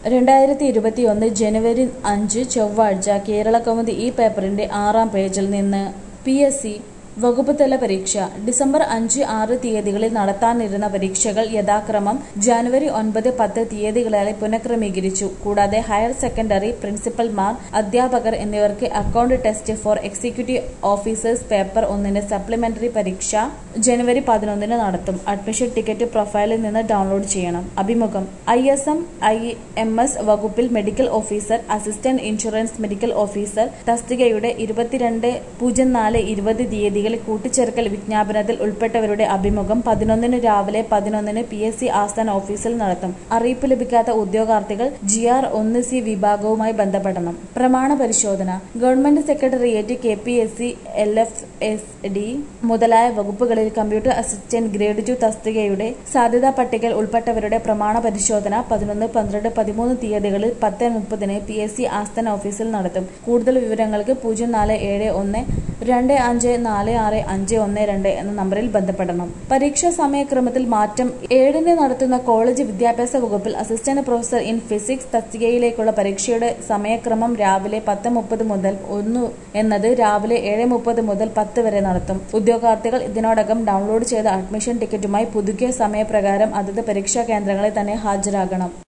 രണ്ടായിരത്തി ഇരുപത്തിയൊന്ന് ജനുവരി അഞ്ച് ചൊവ്വാഴ്ച കേരള കൗമുദി ഈ പേപ്പറിന്റെ ആറാം പേജിൽ നിന്ന് പി എസ് സി വകുപ്പ് തല പരീക്ഷ ഡിസംബർ അഞ്ച് ആറ് തീയതികളിൽ നടത്താനിരുന്ന പരീക്ഷകൾ യഥാക്രമം ജനുവരി ഒൻപത് പത്ത് തീയതികളായി പുനഃക്രമീകരിച്ചു കൂടാതെ ഹയർ സെക്കൻഡറി പ്രിൻസിപ്പൽമാർ അധ്യാപകർ എന്നിവർക്ക് account test for executive officers paper ഒന്നിന് സപ്ലിമെന്ററി പരീക്ഷ ജനുവരി പതിനൊന്നിന് നടത്തും അഡ്മിഷൻ ടിക്കറ്റ് പ്രൊഫൈലിൽ നിന്ന് ഡൗൺലോഡ് ചെയ്യണം അഭിമുഖം I S M I M S വകുപ്പിൽ medical officer assistant insurance medical officer തസ്തികയുടെ ഇരുപത്തിരണ്ട് പൂജ്യം നാല് ഇരുപത് തീയതികളിൽ കൂട്ടിച്ചേർക്കൽ വിജ്ഞാപനത്തിൽ ഉൾപ്പെട്ടവരുടെ അഭിമുഖം പതിനൊന്നിന് രാവിലെ പതിനൊന്നിന് പി എസ് സി ആസ്ഥാന ഓഫീസിൽ നടത്തും അറിയിപ്പ് ലഭിക്കാത്ത ഉദ്യോഗാർത്ഥികൾ ജി ആർ ഒന്ന് സി വിഭാഗവുമായി ബന്ധപ്പെടണം പ്രമാണ പരിശോധന government secretariat K P S C L F S D മുതലായ വകുപ്പുകളിൽ കമ്പ്യൂട്ടർ അസിസ്റ്റന്റ് ഗ്രേഡ് ടു തസ്തികയുടെ സാധ്യതാ പട്ടികയിൽ ഉൾപ്പെട്ടവരുടെ പ്രമാണ പരിശോധന പതിനൊന്ന് പന്ത്രണ്ട് പതിമൂന്ന് തീയതികളിൽ പത്ത് മുപ്പതിന് പി എസ് സി ആസ്ഥാന ഓഫീസിൽ നടത്തും കൂടുതൽ വിവരങ്ങൾക്ക് പൂജ്യം നാല് ഏഴ് ഒന്ന് രണ്ട് അഞ്ച് നാല് ആറ് അഞ്ച് ഒന്ന് രണ്ട് എന്ന നമ്പറിൽ ബന്ധപ്പെടണം പരീക്ഷാ സമയക്രമത്തിൽ മാറ്റം ഏഴിന് നടത്തുന്ന കോളേജ് വിദ്യാഭ്യാസ വകുപ്പിൽ അസിസ്റ്റന്റ് പ്രൊഫസർ ഇൻ ഫിസിക്സ് തസ്തികയിലേക്കുള്ള പരീക്ഷയുടെ സമയക്രമം രാവിലെ പത്ത് മുപ്പത് മുതൽ ഒന്ന് എന്നത് രാവിലെ ഏഴ് മുപ്പത് മുതൽ പത്ത് വരെ നടത്തും ഉദ്യോഗാർത്ഥികൾ ഇതിനോടകം ഡൗൺലോഡ് ചെയ്ത അഡ്മിഷൻ ടിക്കറ്റുമായി പുതുക്കിയ സമയപ്രകാരം അതത് പരീക്ഷാ കേന്ദ്രങ്ങളിൽ തന്നെ ഹാജരാകണം